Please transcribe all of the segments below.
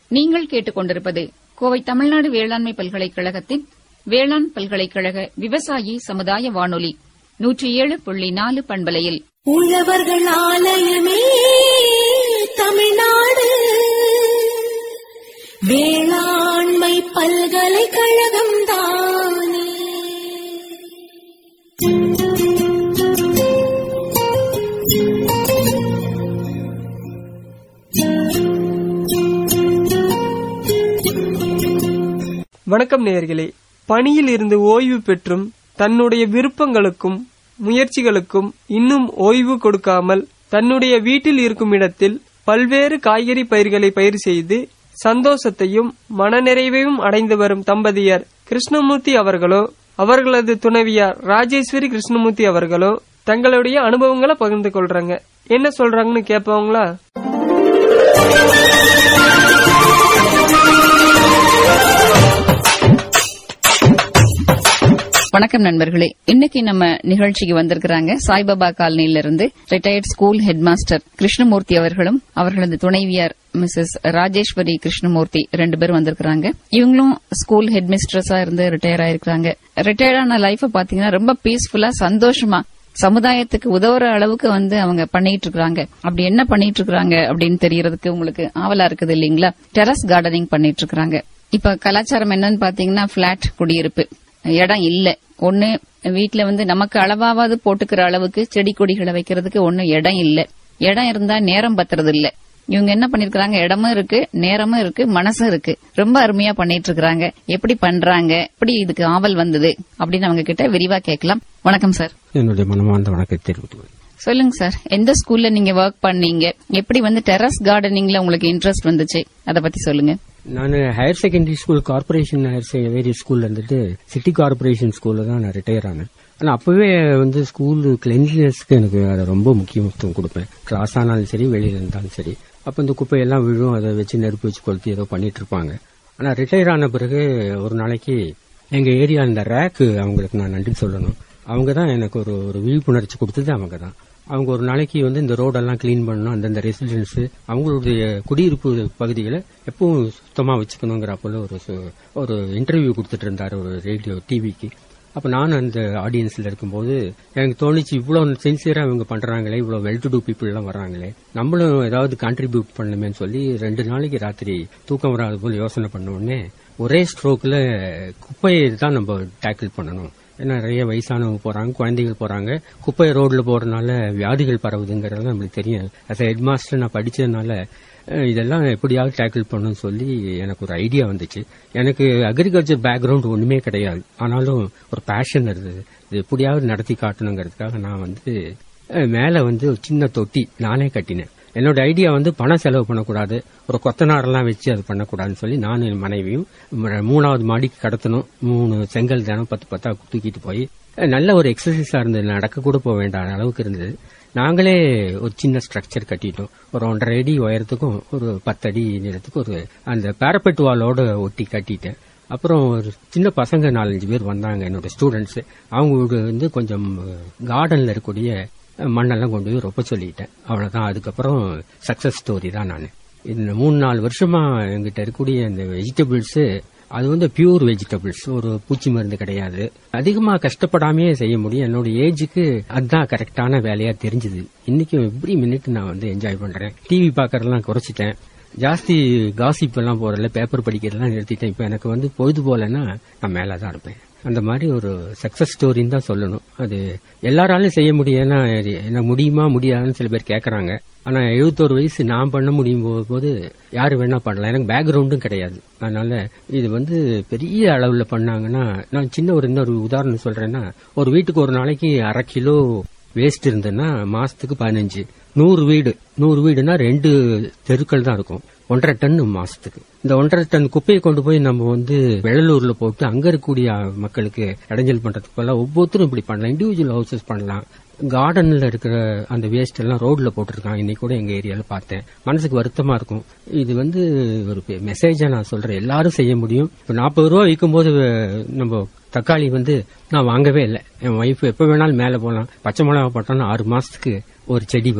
நீங்கள் கேட்டுக்கொண்டிருப்பது கோவை தமிழ்நாடு வேளாண்மை பல்கலைக்கழகத்தின் வேளாண் பல்கலைக்கழக விவசாயி சமுதாய வானொலி நூற்றி ஏழு புள்ளி நாலு பண்பலையில் உழவர்கள் ஆலயமே தமிழ்நாடு வேளாண்மை பல்கலைக்கழகம் தானே வணக்கம் நேயர்களே பணியில் இருந்து ஓய்வு பெற்றும் தன்னுடைய விருப்பங்களுக்கும் முயற்சிகளுக்கும் இன்னும் ஓய்வு கொடுக்காமல் தன்னுடைய வீட்டில் இருக்கும் இடத்தில் பல்வேறு காய்கறி பயிர்களை பயிர் செய்து சந்தோஷத்தையும் மனநிறைவையும் அடைந்து வரும் தம்பதியர் கிருஷ்ணமூர்த்தி அவர்களோ அவர்களது துணைவியார் ராஜேஸ்வரி கிருஷ்ணமூர்த்தி அவர்களோ தங்களுடைய அனுபவங்களை பகிர்ந்து கொள்றாங்க என்ன சொல்றாங்கன்னு கேட்பவங்களா வணக்கம் நண்பர்களே இன்னைக்கு நம்ம நிகழ்ச்சிக்கு வந்திருக்கிறாங்க சாய்பாபா காலனியில இருந்து retired school head master Krishnamurthy அவர்களும் அவர்களது துணைவியார் மிஸ்ஸஸ் ராஜேஸ்வரி கிருஷ்ணமூர்த்தி ரெண்டு பேரும் வந்திருக்கிறாங்க இவங்களும் ஸ்கூல் ஹெட் மிஸ்ட்ரஸா இருந்து ரிட்டையர் ஆயிருக்காங்க ரிட்டையர்ட் ஆன லைஃப் பாத்தீங்கன்னா ரொம்ப பீஸ்ஃபுல்லா சந்தோஷமா சமுதாயத்துக்கு உதவுற அளவுக்கு வந்து அவங்க பண்ணிட்டு இருக்காங்க அப்படி என்ன பண்ணிட்டு இருக்காங்க அப்படின்னு தெரியறதுக்கு உங்களுக்கு ஆவலா இருக்குது இல்லீங்களா டெரஸ் கார்டனிங் பண்ணிட்டு இருக்காங்க இப்ப கலாச்சாரம் என்னன்னு பாத்தீங்கன்னா பிளாட் குடியிருப்பு இடம் இல்ல ஒண்ணு வீட்ல வந்து நமக்கு அளவாவது போட்டுக்கிற அளவுக்கு செடி கொடிகளை வைக்கிறதுக்கு ஒண்ணு இடம் இல்ல இடம் இருந்தா நேரம் பத்துறது இல்ல இவங்க என்ன பண்ணிருக்காங்க இடமும் இருக்கு நேரமும் இருக்கு மனசும் இருக்கு ரொம்ப அருமையா பண்ணிட்டு இருக்காங்க எப்படி பண்றாங்க எப்படி இதுக்கு ஆவல் வந்தது அப்படின்னு அவங்க கிட்ட விரிவா கேட்கலாம் வணக்கம் சார் என்னுடைய மனமார்ந்த வணக்கத்தை தெரிவித்துக் சொல்லுங்க சார் எந்த ஸ்கூல்ல நீங்க ஒர்க் பண்ணீங்க எப்படி வந்து டெரஸ் கார்டனிங்ல உங்களுக்கு இன்ட்ரெஸ்ட் வந்துச்சு அத பத்தி சொல்லுங்க நான் higher secondary school corporation higher secondary ஸ்கூல்ல இருந்துட்டு சிட்டி கார்பரேஷன் ஸ்கூல்ல தான் நான் ரிட்டையர் ஆனேன் ஆனா அப்பவே வந்து ஸ்கூல் கிளென்லினஸ்க்கு எனக்கு அதை ரொம்ப முக்கியத்துவம் கொடுப்பேன் கிளாஸ் ஆனாலும் சரி வெளியில இருந்தாலும் சரி அப்ப இந்த குப்பையெல்லாம் விழும் அதை வச்சு நெருப்பு வச்சு கொளுத்தி ஏதோ பண்ணிட்டு இருப்பாங்க ஆனா ரிட்டையர் ஆன பிறகு ஒரு நாளைக்கு எங்க ஏரியா இந்த ரேக்கு அவங்களுக்கு நான் நன்றி சொல்லணும் அவங்க தான் எனக்கு ஒரு ஒரு விழிப்புணர்ச்சி கொடுத்தது அவங்க தான் அவங்க ஒரு நாளைக்கு வந்து இந்த ரோடெல்லாம் கிளீன் பண்ணணும் அந்தந்த ரெசிடென்ஸ் அவங்களுடைய குடியிருப்பு பகுதிகளை எப்பவும் சுத்தமா வச்சுக்கணுங்கிற போல ஒரு சு- ஒரு இன்டர்வியூ கொடுத்துட்டு இருந்தாரு ஒரு ரேடியோ டிவிக்கு அப்ப நான் அந்த ஆடியன்ஸ்ல இருக்கும்போது எனக்கு தோணுச்சு இவ்வளவு சின்சியரா இவங்க பண்றாங்களே இவ்வளவு வெல் டு டூ பீப்புள் எல்லாம் வர்றாங்களே நம்மளும் ஏதாவது கான்ட்ரிபியூட் பண்ணணுமேன்னு சொல்லி ரெண்டு நாளைக்கு ராத்திரி தூக்கம் வராது போல யோசனை பண்ண உடனே ஒரே ஸ்ட்ரோக்ல குப்பையை தான் நம்ம டேக்கிள் பண்ணணும் ஏன்னா நிறைய வயசானவங்க போறாங்க குழந்தைகள் போறாங்க குப்பை ரோட்ல போறதுனால வியாதிகள் பரவுதுங்கிறது நம்மளுக்கு தெரியும் அஸ் ஹெட் மாஸ்டர் நான் படிச்சதுனால அஹ், இதெல்லாம் எப்படியாவது டேக்கிள் பண்ணணும்னு சொல்லி எனக்கு ஒரு ஐடியா வந்துச்சு எனக்கு அக்ரிகல்ச்சர் பேக்ரவுண்ட் ஒண்ணுமே கிடையாது ஆனாலும் ஒரு பேஷன் இருந்தது இது எப்படியாவது நடத்தி காட்டணுங்கிறதுக்காக நான் வந்து அஹ், மேல வந்து ஒரு சின்ன தொட்டி நானே கட்டினேன் என்னோட ஐடியா வந்து பணம் செலவு பண்ணக்கூடாது ஒரு கொத்தனாரெல்லாம் வச்சு அது பண்ணக்கூடாதுன்னு சொல்லி நானும் என் மனைவியும் ம- மூணாவது மாடிக்கு கடத்தணும் மூணு செங்கல் தினம் பத்து பத்தா தூக்கிட்டு போய் அஹ், நல்ல ஒரு எக்ஸசைஸா இருந்தது நடக்க கூட போக வேண்டாம் அளவுக்கு இருந்தது நாங்களே ஒரு சின்ன ஸ்ட்ரக்சர் கட்டிட்டோம் ஒரு ஒன்றரை அடி உயரத்துக்கும் ஒரு பத்து அடி நீளத்துக்கு ஒரு அந்த பேரப்பெட் வாலோட ஒட்டி கட்டிட்டேன் அப்புறம் ஒரு சின்ன பசங்க நாலஞ்சு பேர் வந்தாங்க என்னோட ஸ்டூடெண்ட்ஸ் அவங்க வந்து கொஞ்சம் கார்டன்ல இருக்கக்கூடிய மண்ணெல்லாம் கொண்டு போய் ரொப்ப சொல்லிட்டேன் அவ்வளவுதான் அதுக்கப்புறம் சக்சஸ் ஸ்டோரி தான் நான் இந்த மூணு நாலு வருஷமா எங்கிட்ட இருக்கக்கூடிய இந்த வெஜிடபிள்ஸ் அது வந்து பியூர் வெஜிடபிள்ஸ் ஒரு பூச்சி மருந்து கிடையாது அதிகமா கஷ்டப்படாமையே செய்ய முடியும் என்னோட ஏஜுக்கு அதுதான் கரெக்டான வேலையா தெரிஞ்சது இன்னைக்கும் எவ்ரி மினிட் நான் வந்து என்ஜாய் பண்றேன் டிவி பாக்கறதெல்லாம் குறைச்சிட்டேன் ஜாஸ்தி காசிப் எல்லாம் போறதுல பேப்பர் படிக்கிறதெல்லாம் நிறுத்திட்டேன் இப்ப எனக்கு வந்து பொழுது போலன்னா நான் மேல தான் இருப்பேன் அந்த மாதிரி ஒரு சக்சஸ் ஸ்டோரின்னு தான் சொல்லணும் அது எல்லாராலும் செய்ய முடியும் ஏன்னா என்ன முடியுமா முடியாதுன்னு சில பேர் கேக்குறாங்க ஆனா எழுபத்தோரு வயசு நான் பண்ண முடியும் போ- போது யாரு வேணா பண்ணலாம் எனக்கு பேக்ரவுண்டும் கிடையாது அதனால இது வந்து பெரிய அளவுல பண்ணாங்கன்னா நான் சின்ன ஒரு இன்னொரு உதாரணம் சொல்றேன்னா ஒரு வீட்டுக்கு ஒரு நாளைக்கு அரை கிலோ வேஸ்ட் இருந்ததுன்னா மாசத்துக்கு பதினஞ்சு நூறு வீடு நூறு வீடுனா ரெண்டு தெருக்கள் தான் இருக்கும் ஒன்றரை டன் மாசத்துக்கு இந்த ஒன்றரை டன் குப்பையை கொண்டு போய் நம்ம வந்து வெள்ளலூர்ல போட்டு அங்க இருக்கக்கூடிய மக்களுக்கு இடைஞ்சல் பண்றதுக்கு பதிலா ஒவ்வொருத்தரும் இப்படி பண்ணலாம் இண்டிவிஜுவல் ஹவுசஸ் பண்ணலாம் கார்டன்ல இருக்கிற அந்த வேஸ்ட் எல்லாம் ரோட்ல போட்டிருக்காங்க இன்னைக்கு கூட எங்க ஏரியால பார்த்தேன் மனசுக்கு வருத்தமா இருக்கும் இது வந்து ஒரு மெசேஜா நான் சொல்றேன் எல்லாரும் செய்ய முடியும் இப்ப நாற்பது ரூபா விற்கும் போது நம்ம தக்காளி வந்து நான் வாங்கவே இல்லை என் ஒய்ஃப் எப்ப வேணாலும் மேல போலாம் பச்சை மிளகா போட்டோம்னா ஆறு மாசத்துக்கு ஒரு செடி வரும்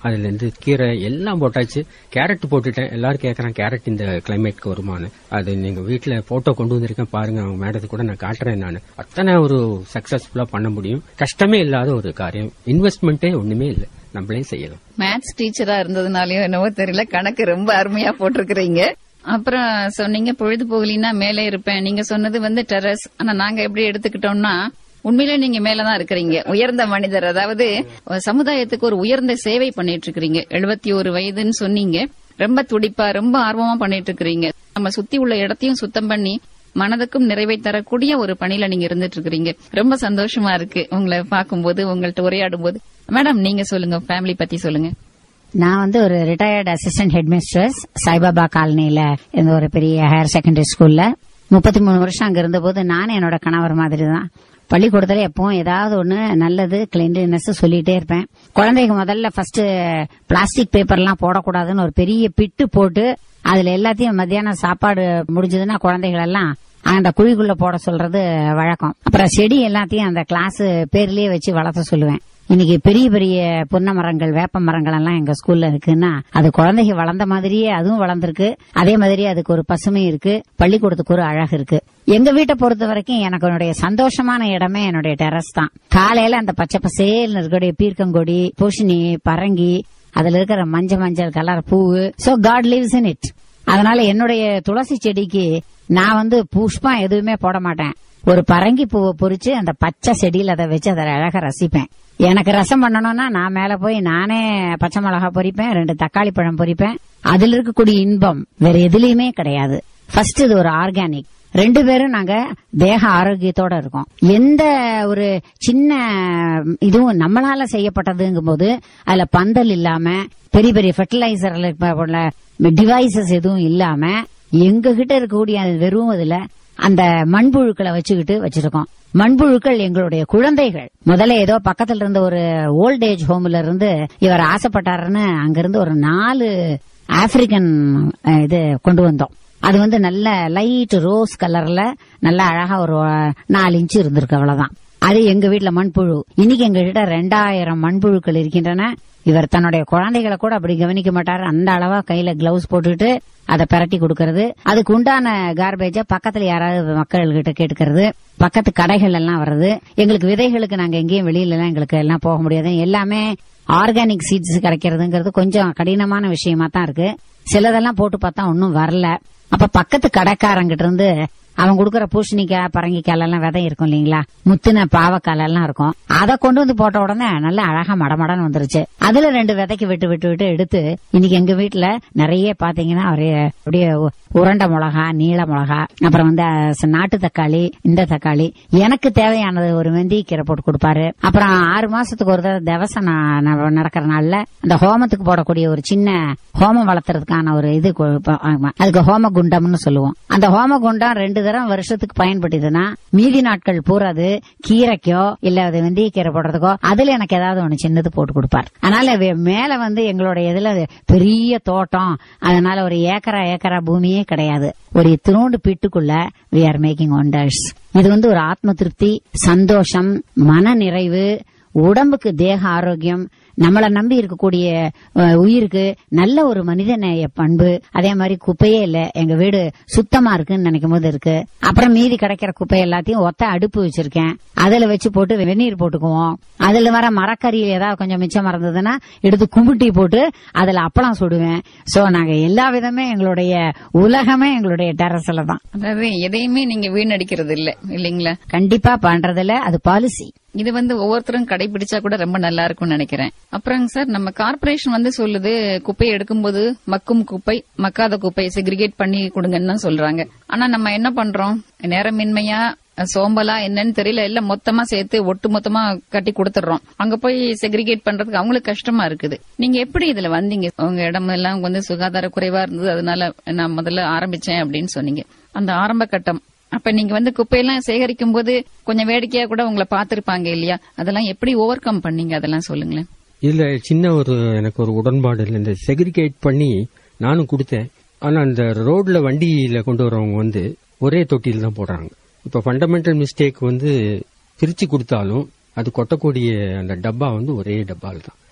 அதுல இருந்து கீரை எல்லாம் போட்டாச்சு கேரட் போட்டுட்டேன் எல்லாரும் கேக்குறாங்க கேரட் இந்த கிளைமேட்க்கு வருமானு அது நீங்க வீட்டுல போட்டோ கொண்டு வந்திருக்கேன் பாருங்க அவங்க மேடத்துக்கு கூட நான் காட்டுறேன் நான் அத்தனை ஒரு சக்சஸ்ஃபுல்லா பண்ண முடியும் கஷ்டமே இல்லாத ஒரு காரியம் இன்வெஸ்ட்மெண்ட்டே ஒண்ணுமே இல்லை நம்மளே செய்யலாம் மேத்ஸ் டீச்சரா இருந்ததுனாலயோ என்னவோ தெரியல கணக்கு ரொம்ப அருமையா போட்டிருக்கிறீங்க அப்புறம் சொன்னீங்க பொழுது போகலினா மேலே இருப்பேன் நீங்க சொன்னது வந்து டெரஸ் ஆனா நாங்க எப்படி எடுத்துக்கிட்டோம்னா உண்மையிலே நீங்க மேலதான் இருக்கிறீங்க உயர்ந்த மனிதர் அதாவது சமுதாயத்துக்கு ஒரு உயர்ந்த சேவை பண்ணிட்டு இருக்கிறீங்க எழுபத்தி ஒரு வயதுன்னு சொன்னீங்க ரொம்ப துடிப்பா ரொம்ப ஆர்வமா பண்ணிட்டு இருக்கிறீங்க நம்ம சுத்தி உள்ள இடத்தையும் சுத்தம் பண்ணி மனதுக்கும் நிறைவை தரக்கூடிய ஒரு பணியில நீங்க இருந்துட்டு இருக்கிறீங்க ரொம்ப சந்தோஷமா இருக்கு உங்களை பார்க்கும்போது உங்கள்ட்ட உரையாடும் போது மேடம் நீங்க சொல்லுங்க ஃபேமிலி பத்தி சொல்லுங்க நான் வந்து ஒரு ரிட்டையர்ட் அசிஸ்டன்ட் ஹெட்மிஸ்ட்ரஸ் சாய்பாபா காலனில இருந்த ஒரு பெரிய ஹையர் செகண்டரி ஸ்கூல்ல முப்பத்தி மூணு வருஷம் அங்க இருந்தபோது நானும் என்னோட கணவர் மாதிரி தான் பள்ளிக்கூடத்துல எப்பவும் ஏதாவது ஒண்ணு நல்லது கிளீன்லினஸ் சொல்லிட்டே இருப்பேன் குழந்தைக்கு முதல்ல ஃபர்ஸ்ட் பிளாஸ்டிக் பேப்பர்லாம் போடக்கூடாதுன்னு ஒரு பெரிய பிட்டு போட்டு அதுல எல்லாத்தையும் மத்தியானம் சாப்பாடு முடிஞ்சதுன்னா குழந்தைகள் எல்லாம் அந்த குழிக்குள்ள போட சொல்றது வழக்கம் அப்புறம் செடி எல்லாத்தையும் அந்த கிளாஸ் பேர்லயே வச்சு வளர்த்த சொல்லுவேன் இன்னைக்கு பெரிய பெரிய புன்ன மரங்கள் வேப்ப மரங்கள் எல்லாம் எங்க ஸ்கூல்ல இருக்குன்னா அது குழந்தைங்க வளர்ந்த மாதிரியே அதுவும் வளர்ந்திருக்கு அதே மாதிரி அதுக்கு ஒரு பசுமை இருக்கு பள்ளிக்கூடத்துக்கு ஒரு அழகு இருக்கு எங்க வீட்டை பொறுத்த வரைக்கும் எனக்கு என்னுடைய சந்தோஷமான இடமே என்னுடைய டெரஸ் தான் காலையில அந்த பச்சை பசேல்னு இருக்கக்கூடிய பீர்க்கங்கொடி பூசணி பரங்கி அதுல இருக்கிற மஞ்சள் மஞ்சள் கலர் பூவு so God lives in it அதனால என்னுடைய துளசி செடிக்கு நான் வந்து புஷ்பம் எதுவுமே போட மாட்டேன் ஒரு பரங்கி பூவை பொறிச்சு அந்த பச்சை செடியில அதை வச்சு அதை அழகா ரசிப்பேன் எனக்கு ரசம் பண்ணணும்னா நான் மேல போய் நானே பச்சை மிளகா பொரிப்பேன் ரெண்டு தக்காளி பழம் பொரிப்பேன் அதுல இருக்கக்கூடிய இன்பம் வேற எதுலயுமே கிடையாது ஃபர்ஸ்ட் இது ஒரு ஆர்கானிக் ரெண்டு பேரும் நாங்க தேக ஆரோக்கியத்தோட இருக்கோம் எந்த ஒரு சின்ன இதுவும் நம்மளால செய்யப்பட்டதுங்கும் போது அதுல பந்தல் இல்லாம பெரிய பெரிய ஃபெர்டிலைசர்ல உள்ள டிவைசஸ் எதுவும் இல்லாம எங்க கிட்ட இருக்கக்கூடிய அது வெறும் இதுல அந்த மண்புழுக்களை வச்சுக்கிட்டு வச்சிருக்கோம் மண்புழுக்கள் எங்களுடைய குழந்தைகள் முதல்ல ஏதோ பக்கத்துல இருந்த ஒரு ஓல்ட் ஏஜ் ஹோம்ல இருந்து இவர் ஆசைப்பட்டாருன்னு அங்கிருந்து ஒரு நாலு ஆப்பிரிக்கன் அஹ், இது கொண்டு வந்தோம் அது வந்து நல்ல லைட் ரோஸ் கலர்ல நல்ல அழகா ஒரு அஹ், நாலு இன்ச்சு இருந்திருக்கு அவ்வளவுதான் அது எங்க வீட்ல மண்புழு இன்னைக்கு எங்க கிட்ட ரெண்டாயிரம் மண்புழுக்கள் இருக்கின்றன இவர் தன்னுடைய குழந்தைகளை கூட அப்படி கவனிக்க மாட்டாரு அந்த அளவா கையில கிளவுஸ் போட்டுட்டு அதை பிரட்டி கொடுக்கறது அதுக்கு உண்டான கார்பேஜ பக்கத்துல யாராவது மக்கள் கிட்ட கேட்டுக்கிறது பக்கத்து கடைகள் எல்லாம் வர்றது எங்களுக்கு விதைகளுக்கு நாங்க எங்கேயும் வெளியில எல்லாம் எங்களுக்கு எல்லாம் போக முடியாது எல்லாமே ஆர்கானிக் சீட்ஸ் கிடைக்கிறதுங்கிறது கொஞ்சம் கடினமான விஷயமா தான் இருக்கு சிலதெல்லாம் போட்டு பார்த்தா ஒன்னும் வரல அப்ப பக்கத்து கடைக்காரங்கிட்ட இருந்து அவன் கொடுக்கற பூசணிக்காய் பரங்கிக்காய் எல்லாம் விதை இருக்கும் இல்லீங்களா முத்தின பாவக்காய் எல்லாம் இருக்கும் அதை கொண்டு வந்து போட்ட உடனே நல்ல அழகா மடமடன்னு வந்துருச்சு அதுல ரெண்டு விதைக்கு விட்டு விட்டு விட்டு எடுத்து இன்னைக்கு எங்க வீட்டுல நிறைய பாத்தீங்கன்னா ஒரே அப்படியே உ- உருண்டை மிளகா நீள மிளகா அப்புறம் வந்து அஹ், ச- நாட்டு தக்காளி இந்த தக்காளி எனக்கு தேவையானது ஒரு வெந்தய கீரை போட்டு கொடுப்பாரு அப்புறம் ஆறு மாசத்துக்கு ஒரு தடவை திவசம் ந- ந- நடக்கிற நாள்ல அந்த ஹோமத்துக்கு போடக்கூடிய ஒரு சின்ன ஹோமம் வளர்த்துறதுக்கான ஒரு இது கு- ப- ஆமா. அதுக்கு ஹோம குண்டம்னு சொல்லுவோம் அந்த ஹோம குண்டம் ரெண்டு தடவை வருஷத்துக்கு பயன்படுதுன்னா மீதி நாட்கள் பூராது கீரைக்கோ இல்ல அது வெந்தய கீரை போடுறதுக்கோ அதுல எனக்கு ஏதாவது ஒண்ணு சின்னது போட்டு கொடுப்பார் அதனால வே- மேல வந்து எங்களுடைய இதுல பெரிய தோட்டம் அதனால ஒரு ஏக்கரா ஏக்கரா பூமியே கிடையாது ஒரு இத்தினோண்டு பிட்டுக்குள்ள வி ஆர் மேக்கிங் ஒண்டர்ஸ் இது வந்து ஒரு ஆத்ம திருப்தி சந்தோஷம் மன நிறைவு உடம்புக்கு தேக ஆரோக்கியம் நம்மளை நம்பி இருக்கக்கூடிய அஹ், உயிருக்கு நல்ல ஒரு மனிதநேய பண்பு அதே மாதிரி குப்பையே இல்ல எங்க வீடு சுத்தமா இருக்குன்னு நினைக்கும் போது இருக்கு அப்புறம் மீதி கிடைக்கிற குப்பை எல்லாத்தையும் ஒத்த அடுப்பு வச்சிருக்கேன் அதுல வச்சு போட்டு வெந்நீர் போட்டுக்குவோம் அதுல வர மரக்கறி ஏதாவது கொஞ்சம் மிச்சம் இருந்ததுன்னா எடுத்து கும்பிட்டி போட்டு அதுல அப்பளம் சுடுவேன் சோ நாங்க எல்லா விதமே எங்களுடைய உலகமே எங்களுடைய டெரஸ்ல தான் அதாவது எதையுமே நீங்க வீணடிக்கிறது இல்ல இல்லீங்களா கண்டிப்பா பண்றதுல அது பாலிசி இது வந்து ஒவ்வொருத்தரும் கடைபிடிச்சா கூட ரொம்ப நல்லா இருக்கும்னு நினைக்கிறேன் அப்புறம் சார் நம்ம கார்ப்பரேஷன் வந்து சொல்லுது குப்பையை எடுக்கும்போது மக்கும் குப்பை மக்காத குப்பை செக்ரிகேட் பண்ணி கொடுங்கன்னு தான் சொல்றாங்க ஆனா நம்ம என்ன பண்றோம் நேரமின்மையா சோம்பலா என்னன்னு தெரியல எல்லாம் மொத்தமா சேர்த்து ஒட்டு மொத்தமா கட்டி கொடுத்துடுறோம் அங்க போய் செக்ரிகேட் பண்றதுக்கு அவங்களுக்கு கஷ்டமா இருக்குது நீங்க எப்படி இதுல வந்தீங்க உங்க இடமெல்லாம் வந்து சுகாதார குறைவா இருந்தது அதனால நான் முதல்ல ஆரம்பிச்சேன் அப்படின்னு சொன்னீங்க அந்த ஆரம்ப கட்டம் அப்ப நீங்க வந்து குப்பையெல்லாம் சேகரிக்கும் போது கொஞ்சம் வேடிக்கையா கூட உங்களை பார்த்திருப்பாங்க இல்லையா அதெல்லாம் எப்படி ஓவர் கம் பண்ணீங்க அதெல்லாம் சொல்லுங்களேன் இதுல சின்ன ஒரு எனக்கு ஒரு உடன்பாடு இல்லை இந்த செக்ரிகேட் பண்ணி நானும் கொடுத்தேன் ஆனா அந்த ரோட்ல வண்டியில கொண்டு வரவங்க வந்து ஒரே தொட்டியில் தான் போடுறாங்க இப்ப ஃபண்டமெண்டல் மிஸ்டேக் வந்து பிரிச்சு கொடுத்தாலும் அது கொட்டக்கூடிய அந்த டப்பா வந்து ஒரே டப்பால தான்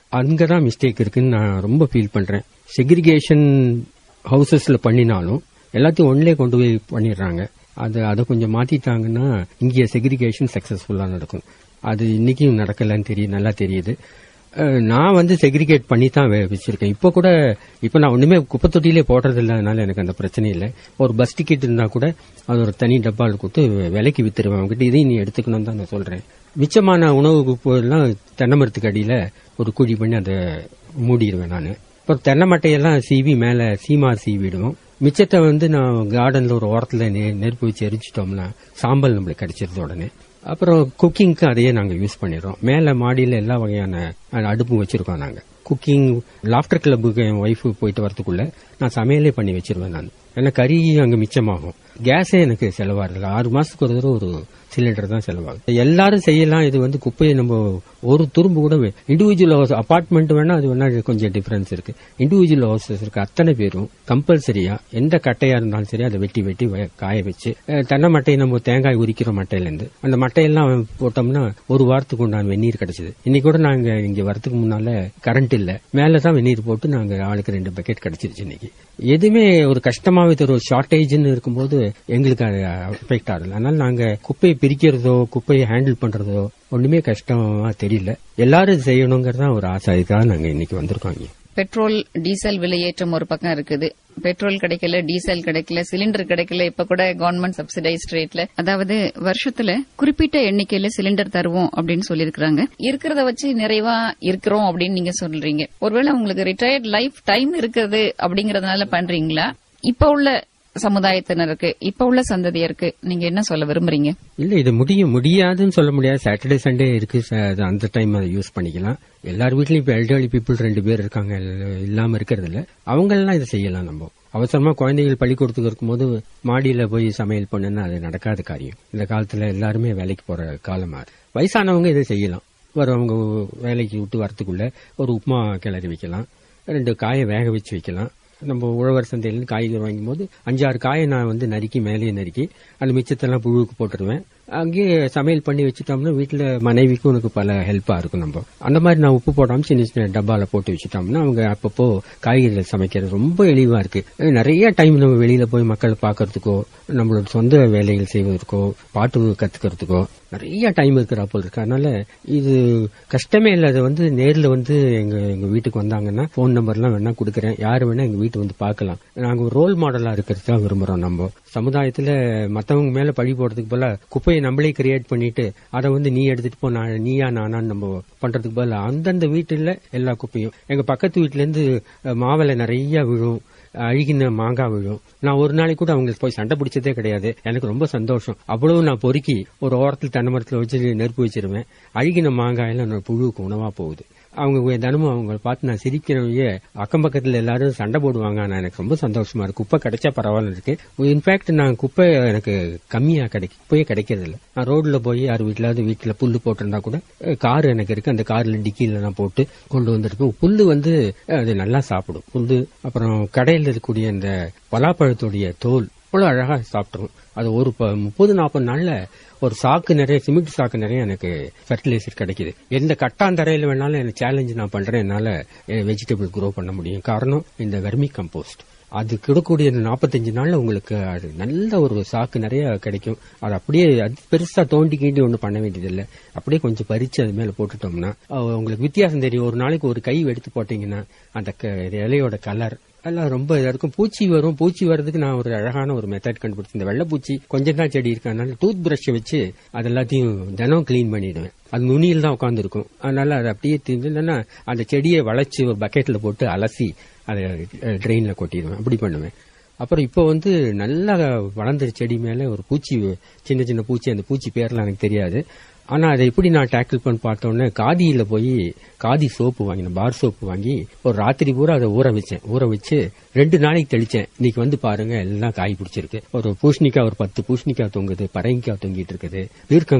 அங்கதான் மிஸ்டேக் இருக்குன்னு நான் ரொம்ப ஃபீல் பண்றேன் செக்ரிகேஷன் ஹவுசஸ்ல பண்ணினாலும் எல்லாத்தையும் ஒன்லே கொண்டு போய் பண்ணிடுறாங்க அது அதை கொஞ்சம் மாத்திட்டாங்கன்னா இங்கே செக்ரிகேஷன் சக்சஸ்ஃபுல்லா நடக்கும் அது இன்னைக்கும் நடக்கலன்னு தெரியும் நல்லா தெரியுது அஹ், நான் வந்து செக்ரிகேட் பண்ணி தான் வே- வச்சிருக்கேன் இப்போ கூட இப்போ நான் ஒண்ணுமே குப்பை தொட்டியிலே போடுறது இல்லாதனால எனக்கு அந்த பிரச்சனை இல்லை ஒரு பஸ் டிக்கெட் இருந்தா கூட அது ஒரு தனி டப்பால் கொடுத்து விலைக்கு வித்துருவேன் அவங்ககிட்ட இதையும் நீ எடுத்துக்கணும் தான் நான் சொல்றேன் மிச்சமான உணவு குப்பை எல்லாம் தென்னை மரத்துக்கு அடியில ஒரு குழி பண்ணி அதை மூடிடுவேன் நான் இப்போ தென்னை மட்டையெல்லாம் சீவி மேல சீமா சீவிடுவோம் மிச்சத்தை வந்து நான் கார்டன்ல ஒரு ஓரத்துல நெ- நெருப்பு வச்சு எரிச்சிட்டோம்னா சாம்பல் நம்மளுக்கு கிடைச்சிருது உடனே அப்புறம் குக்கிங்க்கு அதையே நாங்க யூஸ் பண்ணிடுறோம் மேல மாடியில எல்லா வகையான அஹ், அடுப்பும் வச்சிருக்கோம் நாங்க குக்கிங் லாஃப்டர் கிளப்புக்கு என் ஒய்ஃப் போயிட்டு வரதுக்குள்ள நான் சமையலே பண்ணி வச்சிருவேன் நான் ஏன்னா கறி அங்க மிச்சமாகும் கேஸே எனக்கு செலவாகுது ஆறு மாசத்துக்கு ஒரு தடவை ஒரு சிலிண்டர் தான் செலவாகும் எல்லாரும் செய்யலாம் இது வந்து குப்பையை நம்ம ஒரு துரும்பு கூட இண்டிவிஜுவல் ஹவுஸ் அபார்ட்மெண்ட் வேணா அது வேணா கொஞ்சம் டிஃபரன்ஸ் இருக்கு இண்டிவிஜுவல் ஹவுசஸ் இருக்கு அத்தனை பேரும் கம்பல்சரியா எந்த கட்டையா இருந்தாலும் சரி அதை வெட்டி வெட்டி வ- காய வச்சு அஹ், தென்னை மட்டையை நம்ம தேங்காய் உரிக்கிறோம் மட்டையில இருந்து அந்த மட்டையெல்லாம் போட்டோம்னா ஒரு வாரத்துக்கு உண்டான வெந்நீர் கிடைச்சது இன்னைக்கு கூட நாங்க இங்க வரதுக்கு முன்னால கரண்ட் இல்ல மேல தான் வெந்நீர் போட்டு நாங்க ஆளுக்கு ரெண்டு பக்கெட் கிடைச்சிருச்சு இன்னைக்கு எதுவுமே ஒரு கஷ்டமாவே தரும் ஒரு ஷார்டேஜ்னு இருக்கும்போது எங்களுக்கு அது அஃபெக்ட் ஆகல அதனால நாங்க குப்பையை பிரிக்கிறதோ குப்பையை ஹேண்டில் பண்றதோ ஒண்ணுமே கஷ்டமா தெரியல எல்லாரும் செய்யணுங்கிறது தான் ஒரு ஆசை அதுக்காக நாங்க இன்னைக்கு வந்திருக்கோம் இங்க பெட்ரோல் டீசல் விலையேற்றம் ஒரு பக்கம் இருக்குது பெட்ரோல் கிடைக்கல டீசல் கிடைக்கல சிலிண்டர் கிடைக்கல இப்ப கூட கவர்மெண்ட் சப்சிடைஸ்ட் ரேட்ல அதாவது வருஷத்துல குறிப்பிட்ட எண்ணிக்கையில சிலிண்டர் தருவோம் அப்படின்னு சொல்லியிருக்காங்க இருக்கிறத வச்சு நிறைவா இருக்கிறோம் அப்படின்னு நீங்க சொல்றீங்க ஒருவேளை உங்களுக்கு ரிட்டையர்ட் லைஃப் டைம் இருக்குது அப்படிங்கறதுனால பண்றீங்களா இப்ப உள்ள சமுதாயத்தினருக்கு இப்ப உள்ள சந்ததியருக்கு நீங்க என்ன சொல்ல விரும்புறீங்க இல்ல இது முடியும் முடியாதுன்னு சொல்ல முடியாது சாட்டர்டே சண்டே இருக்கு ச- அது அந்த டைம் அதை யூஸ் பண்ணிக்கலாம் எல்லார் வீட்லயும் இப்ப எல்டர்லி பீப்புள் ரெண்டு பேர் இருக்காங்க இல்ல- இல்லாம இருக்கிறது இல்ல அவங்க எல்லாம் இதை செய்யலாம் நம்ம அவசரமா குழந்தைகள் பள்ளிக்கூடத்துக்கு இருக்கும்போது மாடியில போய் சமையல் பண்ணுன்னா அது நடக்காத காரியம் இந்த காலத்துல எல்லாருமே வேலைக்கு போற காலமா இருக்கு. வயசானவங்க இதை செய்யலாம் வரவங்க வேலைக்கு விட்டு வரத்துக்குள்ள ஒரு உப்புமா கிளறி வைக்கலாம் ரெண்டு காயை வேக வச்சு வைக்கலாம் நம்ம உழவர் சந்தையிலேருந்து காய்கறி வாங்கும் போது அஞ்சாறு காயை நான் வந்து நறுக்கி மேலேயே நறுக்கி அந்த மிச்சத்தெல்லாம் புழுவுக்கு போட்டுருவேன் அங்கேயே சமையல் பண்ணி வச்சுட்டோம்னா வீட்டுல மனைவிக்கும் உனக்கு பல ஹெல்ப்பா இருக்கும் நம்ம அந்த மாதிரி நான் உப்பு போடாம சின்ன சின்ன டப்பால போட்டு வச்சுட்டோம்னா அவங்க அப்பப்போ காய்கறிகள் சமைக்கிறது ரொம்ப எளிவா இருக்கு அஹ் நிறைய டைம் நம்ம வெளியில போய் மக்களை பாக்குறதுக்கோ நம்மளோட சொந்த வேலைகள் செய்வதற்கோ பாட்டு கத்துக்கிறதுக்கோ நிறைய டைம் இருக்கிற போல் இருக்கு அதனால இது கஷ்டமே இல்லை அதை வந்து நேர்ல வந்து எங்க எங்க வீட்டுக்கு வந்தாங்கன்னா போன் நம்பர்லாம் வேணா கொடுக்குறேன் யாரு வேணா எங்க வீட்டு வந்து பார்க்கலாம் நாங்க ஒரு ரோல் மாடலா இருக்கிறது தான் விரும்புறோம் நம்ம சமுதாயத்துல மத்தவங்க மேல பழி போடுறதுக்கு போல குப்பையை நம்மளே கிரியேட் பண்ணிட்டு அதை வந்து நீ எடுத்துட்டு போ நான் நீயா நானான்னு நம்ம பண்றதுக்கு பதிலா அந்தந்த வீட்டுல எல்லா குப்பையும் எங்க பக்கத்து வீட்டுல இருந்து அஹ், மாவிலை நிறைய விழும் அழுகின மாங்காய் விழும் நான் ஒரு நாளைக்கு கூட அவங்களுக்கு போய் சண்டை பிடிச்சதே கிடையாது எனக்கு ரொம்ப சந்தோஷம் அவ்வளவு நான் பொறுக்கி ஒரு ஓரத்தில் தென்னை மரத்துல வச்சு நெருப்பு வச்சிருவேன் அழுகின மாங்காயெல்லாம் என்னோட புழுவுக்கு உணவா போகுது அவங்க தினமும் அவங்க பார்த்து நான் சிரிக்கிறவையே அக்கம் பக்கத்துல எல்லாரும் சண்டை போடுவாங்க ஆனா எனக்கு ரொம்ப சந்தோஷமா இருக்கு குப்பை கிடைச்சா பரவாயில்ல இருக்கு இன்ஃபேக்ட் நான் குப்பை எனக்கு கம்மியா கிடைக்கும் குப்பையே கிடைக்கிறது இல்ல நான் ரோட்ல போய் யார் வீட்டுலாவது வீட்டுல புல்லு போட்டிருந்தா கூட கார் எனக்கு இருக்கு அந்த கார்ல டிக்கில நான் போட்டு கொண்டு வந்திருப்பேன் புல்லு வந்து அஹ், அது நல்லா சாப்பிடும் புல்லு அப்புறம் கடையில் இருக்கக்கூடிய இந்த பலாப்பழத்துடைய தோல் அவ்வளவு அழகா சாப்பிட்டுரும் அது ஒரு ப- முப்பது நாற்பது நாள்ல ஒரு சாக்கு நிறைய சிமெண்ட் சாக்கு நிறைய எனக்கு ஃபெர்டிலைசர் கிடைக்குது எந்த கட்டாந்தரையில வேணாலும் எனக்கு சேலஞ்ச் நான் பண்றேன் என்னால வெஜிடபிள் grow பண்ண முடியும் காரணம் இந்த வெர்மி கம்போஸ்ட் அது கிடைக்கக்கூடிய இந்த 45 நாள்ல உங்களுக்கு அது நல்ல ஒரு சாக்கு நிறைய கிடைக்கும் அது அப்படியே அது பெருசா தோண்டி கீண்டி ஒன்றும் பண்ண வேண்டியதில்லை அப்படியே கொஞ்சம் பறிச்சு அது மேல போட்டுட்டோம்னா அஹ், உங்களுக்கு வித்தியாசம் தெரியும் ஒரு நாளைக்கு ஒரு கை எடுத்து போட்டீங்கன்னா அந்த க- இலையோட கலர் எல்லாம் ரொம்ப இதா இருக்கும் பூச்சி வரும் பூச்சி வர்றதுக்கு நான் ஒரு அழகான ஒரு மெத்தட் கண்டுபிடிச்சேன் இந்த வெள்ளைப்பூச்சி கொஞ்சம் தான் செடி இருக்கு அதனால டூத் பிரஷ் வச்சு அது எல்லாத்தையும் தினம் கிளீன் பண்ணிடுவேன் அது நுனியில் தான் உட்காந்து இருக்கும் அதனால அது அப்படியே தீர்ந்து இல்லைன்னா அந்த செடியை வளைச்சு ஒரு பக்கெட்ல போட்டு அலசி அதை ட்ரெயின்ல கொட்டிடுவேன் அப்படி பண்ணுவேன் அப்புறம் இப்போ வந்து நல்லா வளர்ந்த செடி மேல ஒரு பூச்சி சின்ன சின்ன பூச்சி அந்த பூச்சி பேர்லாம் எனக்கு தெரியாது ஆனா அதை எப்படி நான் டேக்கிள் பண்ணி பார்த்தோன்னே காதியில போய் காதி சோப்பு வாங்கினேன் பார் சோப்பு வாங்கி ஒரு ராத்திரி பூரா அதை ஊற வச்சேன் ஊற வச்சு ரெண்டு நாளைக்கு தெளிச்சேன் இன்னைக்கு வந்து பாருங்க எல்லாம் காய் பிடிச்சிருக்கு ஒரு பூசணிக்காய் ஒரு பத்து பூசணிக்காய் தொங்குது பரங்கிக்காய் தொங்கிட்டு இருக்குது பீர்க்கங்காய்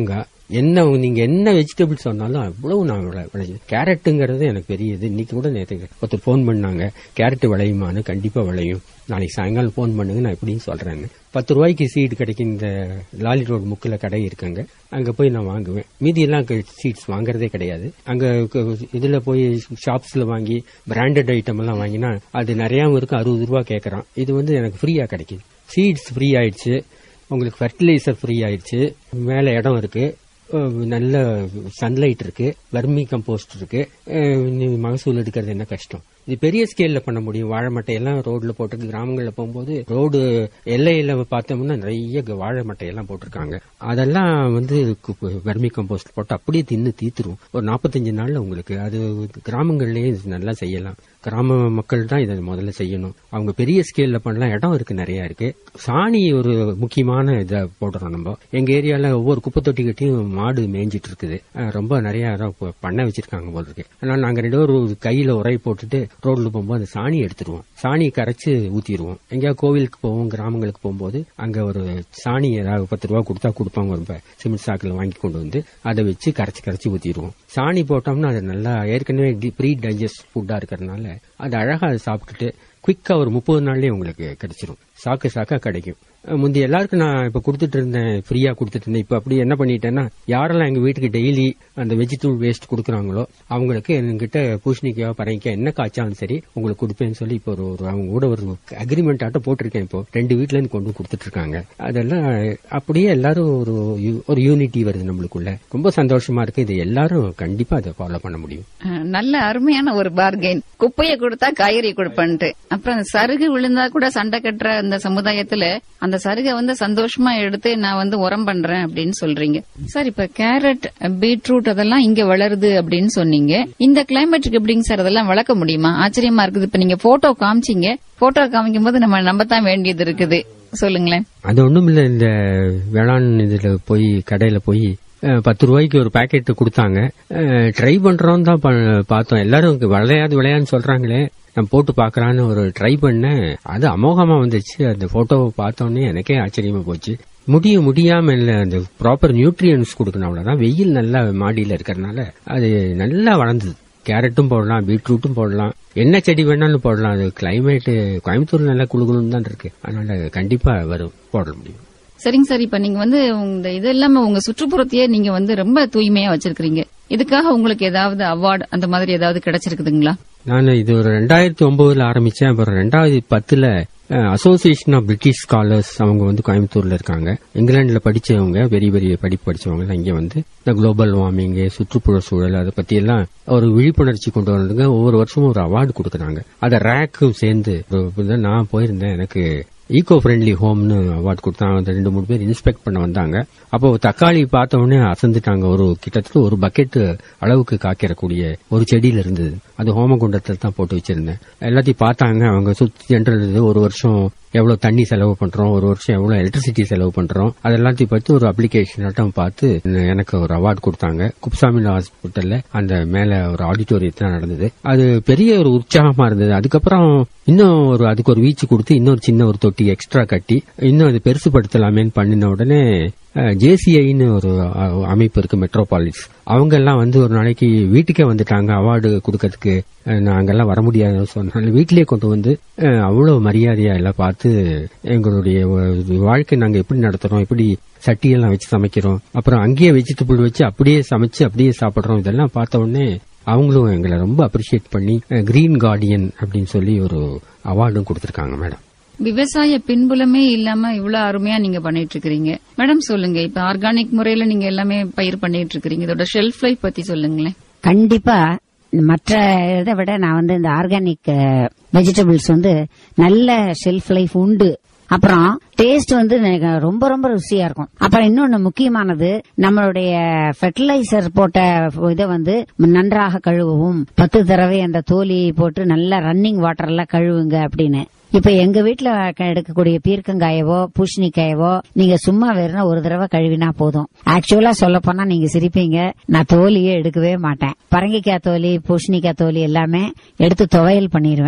என்ன நீங்க என்ன வெஜிடபிள்ஸ் சொன்னாலும் அவ்வளவு நான் விளை- விளைஞ்சு கேரட்டுங்கிறது எனக்கு பெரிய இது இன்னைக்கு கூட நேற்று ஒருத்தர் ஃபோன் பண்ணாங்க கேரட் விளையுமான்னு கண்டிப்பா விளையும் நாளைக்கு சாயங்காலம் ஃபோன் பண்ணுங்க நான் எப்படின்னு சொல்றேன்னு பத்து ரூபாய்க்கு சீடு கிடைக்கும் இந்த லாலி ரோடு முக்கில் கடை இருக்குங்க அங்க போய் நான் வாங்குவேன் மீதி எல்லாம் சீட்ஸ் வாங்குறதே கிடையாது அங்க க- இதுல போய் ஷாப்ஸ்ல வாங்கி பிராண்டட் ஐட்டம் எல்லாம் வாங்கினா அது நிறையாவும் இருக்கு அறுபது ரூபா கேட்கறான் இது வந்து எனக்கு ஃப்ரீயா கிடைக்குது சீட்ஸ் ஃப்ரீ ஆயிடுச்சு உங்களுக்கு ஃபர்டிலைசர் ஃப்ரீ ஆயிடுச்சு மேல இடம் இருக்கு அஹ் நல்ல சன்லைட் இருக்கு வர்மி கம்போஸ்ட் இருக்கு அஹ் நீ மகசூல் எடுக்கிறது என்ன கஷ்டம் இது பெரிய ஸ்கேல்ல பண்ண முடியும் வாழை மட்டையெல்லாம் ரோட்ல போட்டு கிராமங்கள்ல போகும்போது ரோடு எல்லையில பார்த்தோம்னா நிறைய க- வாழை மட்டையெல்லாம் போட்டிருக்காங்க அதெல்லாம் வந்து வர்மி கம்போஸ்ட் போட்டு அப்படியே தின்னு தீத்துரும் ஒரு நாற்பத்தஞ்சு நாள்ல உங்களுக்கு அது கிராமங்கள்லயே இது நல்லா செய்யலாம் கிராம மக்கள் தான் இதை முதல்ல செய்யணும் அவங்க பெரிய ஸ்கேல்ல பண்ணலாம் இடம் இருக்கு நிறைய இருக்கு சாணி ஒரு முக்கியமான இதை போடுறோம் நம்ம எங்க ஏரியால ஒவ்வொரு குப்பை தொட்டிக்கிட்டையும் மாடு மேய்ஞ்சிட்டு இருக்குது அஹ் ரொம்ப நிறைய இடம் இப்ப பண்ண வச்சிருக்காங்க போல இருக்கு அதனால நாங்க ரெண்டு பேரும் ஒரு கையில உரை போட்டுட்டு ரோட்ல போகும்போது அந்த சாணி எடுத்துருவோம் சாணி கரைச்சு ஊத்திடுவோம் எங்கேயாவது கோவிலுக்கு போவோம் கிராமங்களுக்கு போகும்போது அங்க ஒரு சாணி ஏதாவது பத்து ரூபா கொடுத்தா கொடுப்பாங்க ரொம்ப சிமெண்ட் சாக்கில் வாங்கி கொண்டு வந்து அதை வச்சு கரைச்சு கரைச்சு ஊத்திடுவோம் சாணி போட்டோம்னா அது நல்லா ஏற்கனவே ப்ரீ டைஜஸ்ட் ஃபுட்டா இருக்கிறதுனால அது அழகா அதை சாப்பிட்டுட்டு குயிக்கா ஒரு முப்பது நாள்லயே உங்களுக்கு கிடைச்சிரும் சாக்கு சாக்கா கிடைக்கும் அஹ் முந்தி எல்லாருக்கும் நான் இப்ப கொடுத்துட்டு இருந்தேன் ஃப்ரீயா கொடுத்துட்டு இருந்தேன் இப்ப அப்படி என்ன பண்ணிட்டேன்னா யாரெல்லாம் எங்க வீட்டுக்கு டெய்லி அந்த வெஜிடபிள் வேஸ்ட் கொடுக்குறாங்களோ அவங்களுக்கு என்கிட்ட பூசணிக்காய் பரங்கிக்காய் என்ன காய்ச்சாலும் சரி உங்களுக்கு கொடுப்பேன்னு சொல்லி இப்போ ஒரு ஒரு அவங்க கூட ஒரு அக்ரிமெண்ட் ஆட்டம் போட்டிருக்கேன் இப்போ ரெண்டு வீட்ல இருந்து கொண்டு வந்து கொடுத்துட்டு இருக்காங்க அதெல்லாம் அப்படியே எல்லாரும் ஒரு யூ- ஒரு யூனிட்டி வருது நம்மளுக்குள்ள ரொம்ப சந்தோஷமா இருக்கு இது எல்லாரும் கண்டிப்பா அதை ஃபாலோ பண்ண முடியும் அஹ், நல்ல அருமையான ஒரு பார்கெயின் குப்பையை கொடுத்தா காய்கறி கொடுப்பேன்ட்டு அப்புறம் அந்த சருகு விழுந்தா கூட சண்டை கட்டுற அந்த சமுதாயத்துல அந்த சருகை வந்து சந்தோஷமா எடுத்து நான் வந்து உரம் பண்றேன் அப்படின்னு சொல்றீங்க சார் இப்ப கேரட் பீட்ரூட் அதெல்லாம் இங்க வளருது அப்படின்னு சொன்னீங்க இந்த கிளைமேட்டுக்கு எப்படிங்க சார் அதெல்லாம் வளர்க்க முடியுமா ஆச்சரியமா இருக்குது இப்ப நீங்க போட்டோ காமிச்சீங்க போட்டோ காமிக்கும் போது நம்ம நம்பத்தான் வேண்டியது இருக்குது சொல்லுங்களேன் அது ஒண்ணும் இல்ல இந்த வேளாண் இதுல போய் கடையில போய் அஹ், பத்து ரூபாய்க்கு ஒரு பாக்கெட் கொடுத்தாங்க ட்ரை பண்றோம் தான் ப- பார்த்தோம் எல்லாரும் விளையாது விளையான்னு சொல்றாங்களே நான் போட்டு பாக்கலான்னு ஒரு ட்ரை பண்ணேன் அது அமோகமா வந்துச்சு அந்த போட்டோவை பார்த்தோன்னே எனக்கே ஆச்சரியமா போச்சு முடியும் முடியாம இல்ல அந்த ப்ராப்பர் நியூட்ரியன்ஸ் கொடுக்கணும் அவ்வளவுதான் வெயில் நல்லா மாடியில இருக்கறனால அது நல்லா வளர்ந்தது கேரட்டும் போடலாம் பீட்ரூட்டும் போடலாம் என்ன செடி வேணாலும் போடலாம் அது கிளைமேட் கோயம்புத்தூர் நல்லா குளுகுளுன்னு தான் இருக்கு அதனால கண்டிப்பா வரும் போட முடியும் சரிங்க சார் இப்ப நீங்க வந்து இந்த இது இல்லாம உங்க சுற்றுப்புறத்தையே நீங்க வந்து ரொம்ப தூய்மையா வச்சிருக்கீங்க இதுக்காக உங்களுக்கு ஏதாவது அவார்டு அந்த மாதிரி ஏதாவது கிடைச்சிருக்குதுங்களா நான் இது ஒரு ரெண்டாயிரத்தி ஒன்பதுல ஆரம்பிச்சேன் அப்புறம் ரெண்டாயிரத்தி பத்துல அசோசியேஷன் ஆஃப் பிரிட்டிஷ் ஸ்காலர்ஸ் அவங்க வந்து கோயம்புத்தூர்ல இருக்காங்க இங்கிலாந்துல படிச்சவங்க பெரிய பெரிய படிப்பு படிச்சவங்க எல்லாம் இங்க வந்து இந்த குளோபல் வார்மிங் சுற்றுப்புற சூழல் அதை பத்தி எல்லாம் ஒரு விழிப்புணர்ச்சி கொண்டு வரதுங்க ஒவ்வொரு வருஷமும் ஒரு அவார்டு கொடுக்கறாங்க அதை ரேக்கும் சேர்ந்து ஒரு- இப்ப நான் போயிருந்தேன் எனக்கு ஈகோ ஃப்ரெண்ட்லி ஹோம்னு அவார்ட் கொடுத்தாங்க அந்த ரெண்டு மூணு பேர் இன்ஸ்பெக்ட் பண்ண வந்தாங்க அப்போ தக்காளி பார்த்த உடனே அசந்துட்டாங்க ஒரு கிட்டத்தட்ட ஒரு பக்கெட் அளவுக்கு காய்க்கிறக்கூடிய ஒரு செடியில இருந்தது அது ஹோமகுண்டத்தில் தான் போட்டு வச்சிருந்தேன் எல்லாத்தையும் பார்த்தாங்க அவங்க சுத்தி சென்றது ஒரு வருஷம் எவ்வளவு தண்ணி செலவு பண்றோம் ஒரு வருஷம் எவ்வளவு எலக்ட்ரிசிட்டி செலவு பண்றோம் அது எல்லாத்தையும் பத்தி ஒரு அப்ளிகேஷன் பார்த்து எனக்கு ஒரு அவார்டு கொடுத்தாங்க குப்சாமி ஹாஸ்பிட்டல்ல அந்த மேல ஒரு ஆடிட்டோரியத்துல நடந்தது அது பெரிய ஒரு உற்சாகமா இருந்தது அதுக்கப்புறம் இன்னும் ஒரு அதுக்கு ஒரு வீச்சு கொடுத்து இன்னொரு சின்ன ஒரு தொட்டி எக்ஸ்ட்ரா கட்டி இன்னும் அது பெருசுபடுத்தலாமேன்னு பண்ணின உடனே ஜேசிஐன்னு ஒரு அஹ், அமைப்பு இருக்கு மெட்ரோபாலிஸ் அவங்க எல்லாம் வந்து ஒரு நாளைக்கு வீட்டுக்கே வந்துட்டாங்க அவார்டு கொடுக்கறதுக்கு அஹ், நாங்கெல்லாம் வர முடியாதுன்னு சொன்னால வீட்டிலேயே கொண்டு வந்து அஹ், அவ்வளவு மரியாதையா எல்லாம் பார்த்து எங்களுடைய வ- வாழ்க்கை நாங்க எப்படி நடத்துறோம் எப்படி சட்டியெல்லாம் வச்சு சமைக்கிறோம் அப்புறம் அங்கேயே வெஜிடபிள் வச்சு அப்படியே சமைச்சு அப்படியே சாப்பிடுறோம் இதெல்லாம் பார்த்த உடனே அவங்களும் எங்களை ரொம்ப அப்ரிஷியேட் பண்ணி கிரீன் கார்டியன் அப்படின்னு சொல்லி ஒரு அவார்டும் கொடுத்திருக்காங்க மேடம் விவசாய பின்புலமே இல்லாம இவ்வளவு அருமையா நீங்க பண்ணிட்டு இருக்கீங்க மேடம் சொல்லுங்க இப்ப ஆர்கானிக் முறையில நீங்க எல்லாமே பயிர் பண்ணிட்டு இருக்கீங்க இதோட ஷெல்ஃப் லைஃப் பத்தி சொல்லுங்களேன் கண்டிப்பா மற்ற இதை விட நான் வந்து இந்த ஆர்கானிக் வெஜிடபிள்ஸ் வந்து நல்ல ஷெல்ஃப் லைஃப் உண்டு அப்புறம் டேஸ்ட் வந்து எனக்கு ரொம்ப ரொம்ப ருசியா இருக்கும் அப்புறம் இன்னொன்னு முக்கியமானது நம்மளுடைய ஃபெர்டிலைசர் போட்ட இதை வந்து நன்றாக கழுவவும் பத்து தடவை அந்த தோலி போட்டு நல்லா ரன்னிங் வாட்டர்ல கழுவுங்க அப்படின்னு இப்ப எங்க வீட்ல க- எடுக்கக்கூடிய பீர்க்கங்காயவோ பூசணிக்காயவோ நீங்க சும்மா வெறும் ஒரு தடவை கழுவினா போதும் ஆக்சுவலா சொல்ல போனா நீங்க சிரிப்பீங்க நான் தோலியே எடுக்கவே மாட்டேன் பரங்கிக்காய் தோலி பூசணிக்காய் தோலி எல்லாமே எடுத்து துவையல் பண்ணிடுவேன்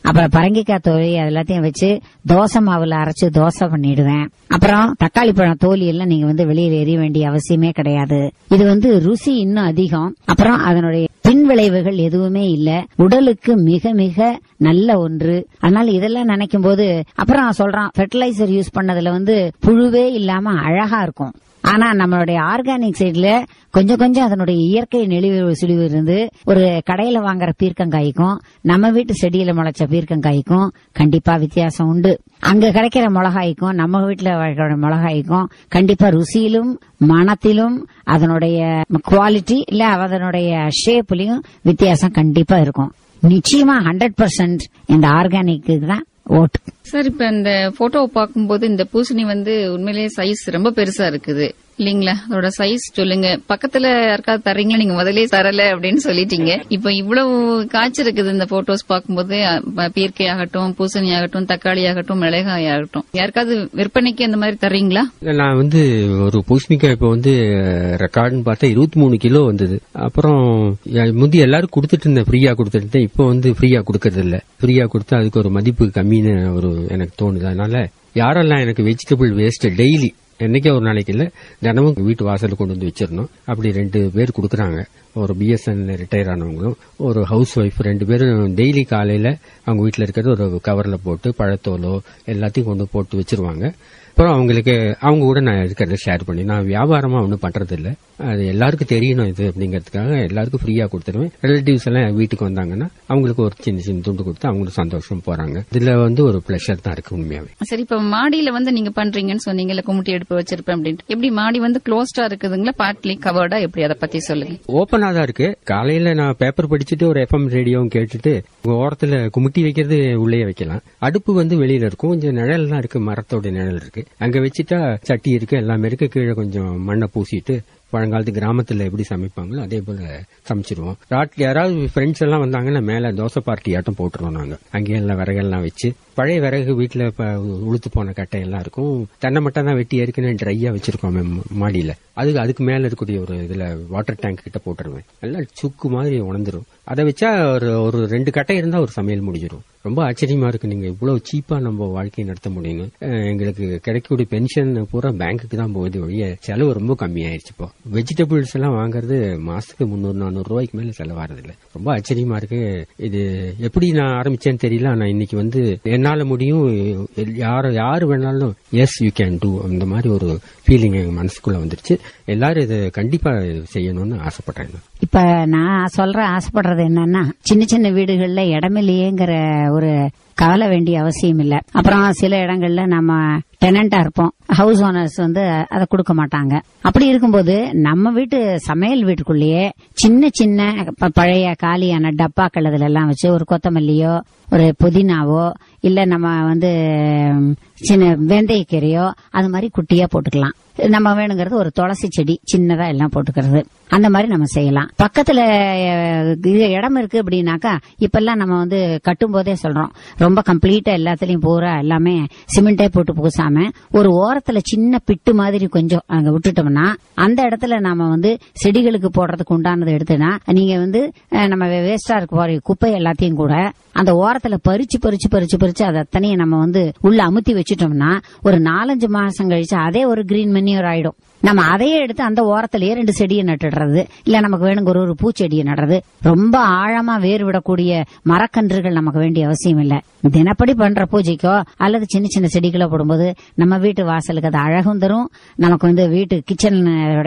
அப்புறம் பரங்கிக்காய் தோலி அது எல்லாத்தையும் வச்சு தோசை மாவுல அரைச்சு தோசை பண்ணிடுவேன் அப்புறம் தக்காளி பழம் தோலி எல்லாம் நீங்க வந்து வெளியில எறிய வேண்டிய அவசியமே கிடையாது இது வந்து ருசி இன்னும் அதிகம் அப்புறம் அதனுடைய பின் விளைவுகள் எதுவுமே இல்ல உடலுக்கு மிக மிக நல்ல ஒன்று அதனால இதெல்லாம் நினைக்கும் போது அப்புறம் சொல்றான் ஃபெர்டிலைசர் யூஸ் பண்ணதுல வந்து புழுவே இல்லாம அழகா இருக்கும் ஆனா நம்மளுடைய ஆர்கானிக் சைடுல கொஞ்சம் கொஞ்சம் அதனுடைய இயற்கை நெளிவு சுழிவு இருந்து ஒரு கடையில வாங்குற பீர்க்கங்காய்க்கும் நம்ம வீட்டு செடியில முளைச்ச பீர்க்கங்காய்க்கும் கண்டிப்பா வித்தியாசம் உண்டு அங்க கிடைக்கிற மிளகாய்க்கும் நம்ம வீட்டுல வளர்க்கிற மிளகாய்க்கும் கண்டிப்பா ருசியிலும் மனத்திலும் அதனுடைய குவாலிட்டி இல்ல அதனுடைய ஷேப்லயும் வித்தியாசம் கண்டிப்பா இருக்கும் நிச்சயமா ஹண்ட்ரட் பர்சன்ட் இந்த ஆர்கானிக்கு தான் ஓட்டு சார் இப்ப இந்த போட்டோவை பார்க்கும்போது இந்த பூசணி வந்து உண்மையிலேயே சைஸ் ரொம்ப பெருசா இருக்குது இல்லீங்களா அதோட சைஸ் சொல்லுங்க பக்கத்துல யாருக்காவது தர்றீங்களா நீங்க முதலே தரல அப்படின்னு சொல்லிட்டீங்க இப்ப இவ்வளவு காய்ச்சிருக்குது இந்த போட்டோஸ் பார்க்கும்போது அ, பீர்க்கை ஆகட்டும் பூசணி ஆகட்டும் தக்காளி ஆகட்டும் மிளகாய் ஆகட்டும் யாருக்காவது விற்பனைக்கு அந்த மாதிரி தர்றீங்களா நான் வந்து ஒரு பூசணிக்காய் இப்ப வந்து ரெக்கார்டுன்னு பார்த்தா இருபத்தி மூணு கிலோ வந்தது அப்புறம் யா- முந்தி எல்லாரும் கொடுத்துட்டு இருந்தேன் ஃப்ரீயா கொடுத்துட்டு இருந்தேன் இப்போ வந்து ஃப்ரீயா கொடுக்கறது இல்ல ஃப்ரீயா கொடுத்தா அதுக்கு ஒரு மதிப்பு கம்மின்னு ஒரு எனக்கு தோணுது அதனால யாரெல்லாம் எனக்கு வெஜிடபிள் வேஸ்ட் டெய்லி என்னைக்கே ஒரு நாளைக்கு இல்ல தினமும் வீட்டு வாசல்ல கொண்டு வந்து வச்சிடணும் அப்படி ரெண்டு பேர் கொடுக்கறாங்க ஒரு பிஎஸ்என்ல ரிட்டையர் ஆனவங்களும் ஒரு ஹவுஸ் ஒய்ஃப் ரெண்டு பேரும் டெய்லி காலையில அவங்க வீட்டுல இருக்கிறது ஒரு கவர்ல போட்டு பழத்தோலோ எல்லாத்தையும் கொண்டு போட்டு வச்சிருவாங்க அப்புறம் அவங்களுக்கு அவங்க கூட நான் இருக்கிறத ஷேர் பண்ணி நான் வியாபாரமா ஒன்றும் பண்றது இல்ல அது எல்லாருக்கும் தெரியணும் இது அப்படிங்கிறதுக்காக எல்லாருக்கும் ஃப்ரீயா கொடுத்துருவேன் ரிலேட்டிவ்ஸ் எல்லாம் என் வீட்டுக்கு வந்தாங்கன்னா அவங்களுக்கு ஒரு சின்ன சின்ன துண்டு கொடுத்து அவங்களுக்கு சந்தோஷம் போறாங்க இதுல வந்து ஒரு பிளஷர் தான் இருக்கு உண்மையாவே சரி இப்ப மாடியில வந்து நீங்க பண்றீங்கன்னு சொன்னீங்கல்ல குமுட்டி எடுப்பு வச்சிருப்பேன் அப்படின்ட்டு எப்படி மாடி வந்து க்ளோஸ்டா இருக்குதுங்களா பார்ட்லி கவர்டா எப்படி அதை பத்தி சொல்லுங்க ஓப்பனா தான் இருக்கு காலையில நான் பேப்பர் படிச்சுட்டு ஒரு எஃப்எம் ரேடியோவும் கேட்டுட்டு உங்க ஓரத்துல குமுட்டி வைக்கிறது உள்ளே வைக்கலாம் அடுப்பு வந்து வெளியில இருக்கும் கொஞ்சம் நிழல் தான் இருக்கு மரத்தோட நிழல் இருக்கு அங்க வச்சுட்டா சட்டி இருக்கு எல்லாமே இருக்கு கீழே கொஞ்சம் மண்ணை பூசிட்டு பழங்காலத்து கிராமத்துல எப்படி சமைப்பாங்களோ அதே போல சமைச்சிருவோம் ராட் யாராவது ஃப்ரெண்ட்ஸ் எல்லாம் வந்தாங்கன்னா மேல தோசை பார்ட்டி ஆட்டம் போட்டுருவோம் நாங்க அங்கேயே எல்லாம் விறகெல்லாம் வச்சு பழைய விறகு வீட்டுல இப்ப உளுத்து போன கட்டை எல்லாம் இருக்கும் தென்னை மட்டும் தான் வெட்டி ஏற்கனவே ட்ரையா வச்சிருக்கோம் மே- மாடியில அதுக்கு அதுக்கு மேல இருக்கக்கூடிய ஒரு இதுல வாட்டர் டேங்க் கிட்ட போட்டுருவேன் நல்லா சுக்கு மாதிரி உணர்ந்துரும் அதை வச்சா ஒரு ஒரு ரெண்டு கட்டை இருந்தா ஒரு சமையல் முடிஞ்சிடும் ரொம்ப ஆச்சரியமா இருக்கு நீங்க இவ்வளவு சீப்பா நம்ம வாழ்க்கையை நடத்த முடியும்னு அஹ் எங்களுக்கு கிடைக்கக்கூடிய பென்ஷன் பூரா பேங்க்குக்கு தான் போகுது ஒழிய செலவு ரொம்ப கம்மியாயிருச்சு இப்போ வெஜிடபிள்ஸ் எல்லாம் வாங்குறது மாசத்துக்கு முந்நூறு நானூறு ரூபாய்க்கு மேல செலவாறது இல்ல ரொம்ப ஆச்சரியமா இருக்கு இது எப்படி நான் ஆரம்பிச்சேன்னு தெரியல ஆனா இன்னைக்கு வந்து என்னால முடியும் எல்- யாரு யாரு வேணாலும் எஸ் யூ கேன் டூ அந்த மாதிரி ஒரு ஃபீலிங் எங்க மனசுக்குள்ள வந்துருச்சு எல்லாரும் இதை கண்டிப்பா செய்யணும்னு ஆசைப்படுறேன் இப்ப நான் சொல்ற ஆசைப்படுறது என்னன்னா சின்ன சின்ன வீடுகள்ல இடமில்லையேங்கிற ஒரு கவலை வேண்டிய அவசியம் இல்ல அப்புறம் சில இடங்கள்ல நம்ம டெனண்டா இருப்போம் ஹவுஸ் ஓனர்ஸ் வந்து அதை கொடுக்க மாட்டாங்க அப்படி இருக்கும்போது நம்ம வீட்டு சமையல் வீட்டுக்குள்ளேயே சின்ன சின்ன ப- பழைய காலியான டப்பாக்கள் இதுல எல்லாம் வச்சு ஒரு கொத்தமல்லியோ ஒரு புதினாவோ இல்ல நம்ம வந்து ம், சின்ன வெந்தயக்கீரையோ அது மாதிரி குட்டியா போட்டுக்கலாம் நம்ம வேணுங்கிறது ஒரு துளசி செடி சின்னதா எல்லாம் போட்டுக்கிறது அந்த மாதிரி நம்ம செய்யலாம் பக்கத்துல அஹ், இது இடம் இருக்கு அப்படின்னாக்கா இப்பெல்லாம் நம்ம வந்து கட்டும் போதே சொல்றோம் ரொம்ப கம்ப்ளீட்டா எல்லாத்துலயும் பூரா எல்லாமே சிமெண்டே போட்டு பூசாம ஒரு ஓரத்துல சின்ன பிட்டு மாதிரி கொஞ்சம் அங்க விட்டுட்டோம்னா அந்த இடத்துல நாம வந்து செடிகளுக்கு போடுறதுக்கு உண்டானது எடுத்துனா நீங்க வந்து அஹ், நம்ம வேஸ்டா இருக்க போற குப்பை எல்லாத்தையும் கூட அந்த ஓரத்துல பறிச்சு பறிச்சு பறிச்சு பறிச்சு அதை அத்தனையும் நம்ம வந்து உள்ள அமுத்தி வச்சுட்டோம்னா ஒரு நாலஞ்சு மாசம் கழிச்சு அதே ஒரு கிரீன் மென்யூர் ஆயிடும் நம்ம அதையே எடுத்து அந்த ஓரத்திலேயே ரெண்டு செடியை நட்டுடுறது இல்ல நமக்கு வேணுங்கிற ஒரு ஒரு பூச்செடியை நடுறது ரொம்ப ஆழமா வேர் விடக்கூடிய மரக்கன்றுகள் நமக்கு வேண்டிய அவசியம் இல்ல தினப்படி பண்ற பூஜைக்கோ அல்லது சின்ன சின்ன செடிகளை போடும்போது நம்ம வீட்டு வாசலுக்கு அது அழகும் தரும் நமக்கு வந்து வீட்டு கிச்சன்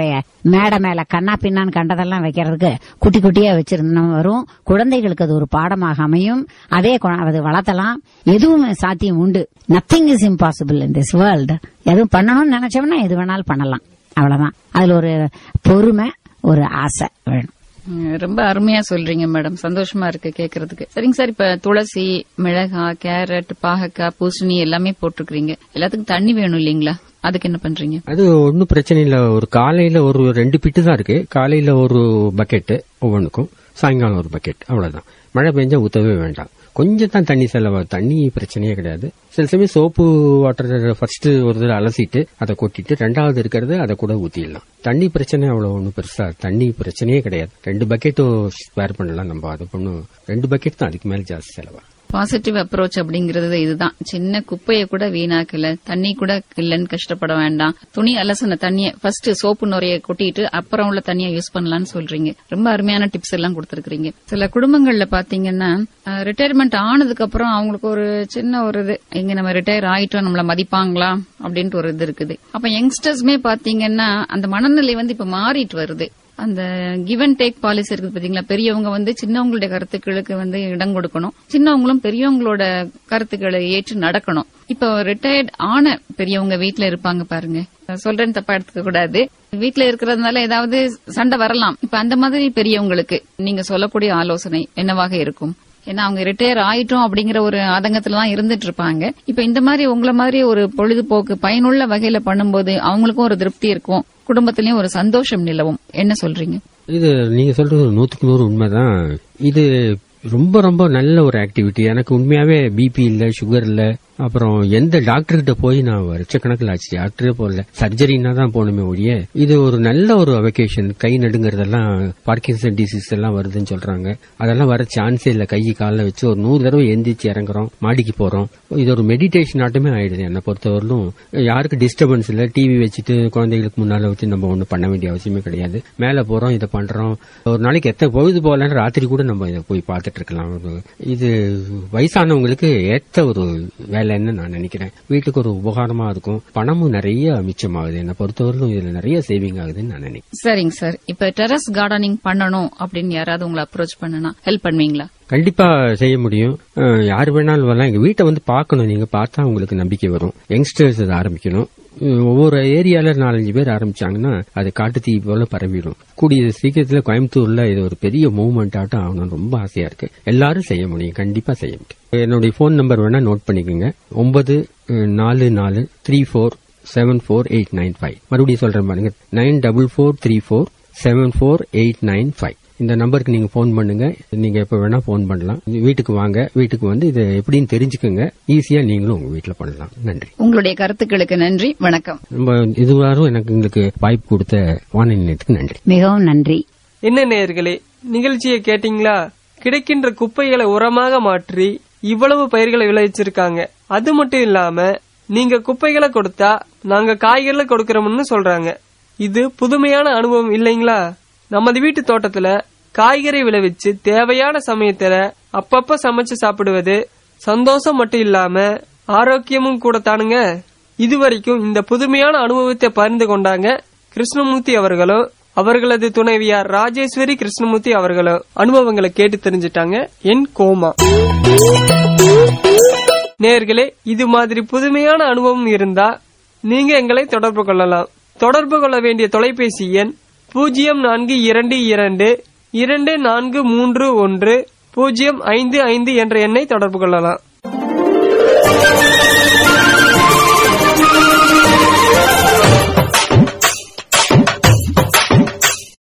மேடை மேல கண்ணா பின்னான்னு கண்டதெல்லாம் வைக்கிறதுக்கு குட்டி குட்டியா வச்சிருந்தோம் வரும் குழந்தைகளுக்கு அது ஒரு பாடமாக அமையும் அதே கு- அது வளர்த்தலாம் எதுவும் சாத்தியம் உண்டு nothing is impossible in this world எதுவும் பண்ணணும்னு நினைச்சோம்னா எது வேணாலும் பண்ணலாம் அவ்வளவுதான் அதுல ஒரு பொறுமை ஒரு ஆசை வேணும் ம், ரொம்ப அருமையா சொல்றீங்க மேடம் சந்தோஷமா இருக்கு கேக்குறதுக்கு சரிங்க சார் இப்ப துளசி மிளகாய் கேரட் பாகக்காய் பூசணி எல்லாமே போட்டிருக்கீங்க எல்லாத்துக்கும் தண்ணி வேணும் இல்லீங்களா அதுக்கு என்ன பண்றீங்க அது ஒன்றும் பிரச்சனை இல்லை ஒரு காலையில ஒரு ரெண்டு பிட்டு தான் இருக்கு காலையில ஒரு பக்கெட் ஒவ்வொன்றுக்கும் சாயங்காலம் ஒரு பக்கெட் அவ்வளவுதான் மழை பெஞ்சா ஊத்தவே வேண்டாம் கொஞ்சம் தான் தண்ணி செலவு தண்ணி பிரச்சனையே கிடையாது சில சமயம் சோப்பு வாட்டர் ஃபர்ஸ்ட் ஒரு தடவை அலசிட்டு அதை கொட்டிட்டு ரெண்டாவது இருக்கிறது அதை கூட ஊத்திடலாம் தண்ணி பிரச்சனை அவ்வளவு ஒன்றும் பெருசா தண்ணி பிரச்சனையே கிடையாது ரெண்டு பக்கெட்டும் ஸ்பேர் பண்ணலாம் நம்ம அது பண்ணும் ரெண்டு பக்கெட் தான் அதுக்கு மேல ஜாஸ்தி செலவா பாசிட்டிவ் அப்ரோச் அப்படிங்கறது இதுதான் சின்ன குப்பைய கூட வீணாக்கல தண்ணி கூட இல்லன்னு கஷ்டப்பட வேண்டாம் துணி அலசன தண்ணிய ஃபர்ஸ்ட் சோப்பு நுரைய கொட்டிட்டு அப்புறம் உள்ள தண்ணியை யூஸ் பண்ணலாம்னு சொல்றீங்க ரொம்ப அருமையான டிப்ஸ் எல்லாம் கொடுத்திருக்கீங்க சில குடும்பங்கள்ல பாத்தீங்கன்னா ரிட்டையர்மெண்ட் ஆனதுக்கு அப்புறம் அவங்களுக்கு ஒரு சின்ன ஒரு இது எங்க நம்ம ரிட்டையர் ஆயிட்டோம் நம்மள மதிப்பாங்களா அப்படின்ட்டு ஒரு இது இருக்குது அப்ப யங்ஸ்டர்ஸ்மே பாத்தீங்கன்னா அந்த மனநிலை வந்து இப்ப மாறிட்டு வருது அந்த கிவ் அண்ட் டேக் பாலிசி இருக்குது பாத்தீங்களா பெரியவங்க வந்து சின்னவங்களுடைய கருத்துக்களுக்கு வந்து இடம் கொடுக்கணும் சின்னவங்களும் பெரியவங்களோட கருத்துக்களை ஏற்று நடக்கணும் இப்ப ரிட்டையர்ட் ஆன பெரியவங்க வீட்ல இருப்பாங்க பாருங்க சொல்றேன்னு தப்பா எடுத்துக்க கூடாது வீட்ல இருக்கிறதுனால ஏதாவது சண்டை வரலாம் இப்ப அந்த மாதிரி பெரியவங்களுக்கு நீங்க சொல்லக்கூடிய ஆலோசனை என்னவாக இருக்கும் ஏன்னா அவங்க ரிட்டையர் ஆயிட்டோம் அப்படிங்கிற ஒரு ஆதங்கத்துல தான் இருந்துட்டு இருப்பாங்க இப்ப இந்த மாதிரி உங்கள மாதிரி ஒரு பொழுதுபோக்கு பயனுள்ள வகையில பண்ணும்போது அவங்களுக்கும் ஒரு திருப்தி இருக்கும் குடும்பத்திலயும் ஒரு சந்தோஷம் நிலவும் என்ன சொல்றீங்க இது நீங்க சொல்றது ஒரு நூத்துக்கு நூறு உண்மைதான் இது ரொம்ப ரொம்ப நல்ல ஒரு ஆக்டிவிட்டி எனக்கு உண்மையாவே பிபி இல்ல சுகர் இல்ல அப்புறம் எந்த டாக்டர் கிட்ட போய் நான் லட்சக்கணக்கில் ஆச்சு டாக்டரே போகல சர்ஜரினா தான் போகணுமே ஒழிய இது ஒரு நல்ல ஒரு வெக்கேஷன் கை நடுங்கிறதெல்லாம் பார்க்கின்சன் டிசீஸ் எல்லாம் வருதுன்னு சொல்றாங்க அதெல்லாம் வர சான்ஸே இல்ல கை காலில் வச்சு ஒரு நூறு தடவை எந்திரிச்சு இறங்குறோம் மாடிக்கு போறோம் இது ஒரு மெடிடேஷன் ஆட்டமே ஆயிடுது என்னை பொறுத்தவரையிலும் யாருக்கு டிஸ்டர்பன்ஸ் இல்ல டிவி வச்சுட்டு குழந்தைகளுக்கு முன்னால வச்சு நம்ம ஒன்றும் பண்ண வேண்டிய அவசியமே கிடையாது மேல போறோம் இதை பண்றோம் ஒரு நாளைக்கு எத்தனை பொழுது போகலன்னு ராத்திரி கூட நம்ம இதை போய் பார்த்துட்டு இருக்கலாம் ஒரு- இது வயசானவங்களுக்கு ஏத்த ஒரு வேலைன்னு நான் நினைக்கிறேன் வீட்டுக்கு ஒரு உபகாரமா இருக்கும் பணமும் நிறைய மிச்சமாகுது என்னை பொறுத்தவரையிலும் இதுல நிறைய சேவிங் ஆகுதுன்னு நான் நினைக்கிறேன் சரிங்க சார் இப்ப டெரஸ் கார்டனிங் பண்ணணும் அப்படின்னு யாராவது உங்களை அப்ரோச் பண்ணனா ஹெல்ப் பண்ணுவீங்களா கண்டிப்பா செய்ய முடியும் அஹ், யார் வேணாலும் வரலாம் எங்க வீட்டை வந்து பார்க்கணும் நீங்க பார்த்தா உங்களுக்கு நம்பிக்கை வரும் யங்ஸ்டர்ஸ் அதை ஆரம்பிக்கணும் அஹ், ஒவ்வொரு ஏரியால நாலஞ்சு பேர் ஆரம்பிச்சாங்கன்னா அது காட்டு தீ போல பரவிடும் கூடிய சீக்கிரத்துல கோயம்புத்தூர்ல இது ஒரு பெரிய மூவ்மெண்ட் ஆட்டம் ஆகணும்னு ரொம்ப ஆசையா இருக்கு எல்லாரும் செய்ய முடியும் கண்டிப்பா செய்ய முடியும் என்னுடைய ஃபோன் நம்பர் வேணா நோட் பண்ணிக்கோங்க ஒன்பது அஹ், நாலு நாலு three four seven four eight nine five மறுபடியும் சொல்றேன் பாருங்க nine double four three four seven four eight nine five இந்த நம்பருக்கு நீங்க ஃபோன் பண்ணுங்க நீங்க எப்ப வேணா ஃபோன் பண்ணலாம் வீட்டுக்கு வாங்க வீட்டுக்கு வந்து இது எப்படின்னு தெரிஞ்சுக்கோங்க ஈஸியா நீங்களும் உங்க வீட்டுல பண்ணலாம் நன்றி உங்களுடைய கருத்துக்களுக்கு நன்றி வணக்கம் ரொம்ப இதுவாரும் எனக்கு உங்களுக்கு வாய்ப்பு கொடுத்த வானொலி நிலையத்துக்கு நன்றி மிகவும் நன்றி என்ன நேயர்களே நிகழ்ச்சியை கேட்டீங்களா கிடைக்கின்ற குப்பைகளை உரமாக மாற்றி இவ்வளவு பயிர்களை விளைவிச்சிருக்காங்க அது மட்டும் இல்லாம நீங்க குப்பைகளை கொடுத்தா நாங்க காய்கறிகளை கொடுக்கறோம்னு சொல்றாங்க இது புதுமையான அனுபவம் இல்லைங்களா நமது வீட்டு தோட்டத்துல காய்கறி விளைவிச்சு தேவையான சமயத்துல அப்பப்ப சமைச்சு சாப்பிடுவது சந்தோஷம் மட்டும் இல்லாம ஆரோக்கியமும் கூட தானுங்க இதுவரைக்கும் இந்த புதுமையான அனுபவத்தை பகிர்ந்து கொண்டாங்க கிருஷ்ணமூர்த்தி அவர்களும் அவர்களது துணைவியார் ராஜேஸ்வரி கிருஷ்ணமூர்த்தி அவர்களும் அனுபவங்களை கேட்டு தெரிஞ்சிட்டாங்க என் கோமா நேர்களே இது மாதிரி புதுமையான அனுபவம் இருந்தா நீங்க எங்களை தொடர்பு கொள்ளலாம் தொடர்பு கொள்ள வேண்டிய தொலைபேசி எண் பூஜ்ஜியம் நான்கு இரண்டு இரண்டு இரண்டு நான்கு மூன்று ஒன்று பூஜ்ஜியம் ஐந்து ஐந்து என்ற எண்ணை தொடர்பு கொள்ளலாம்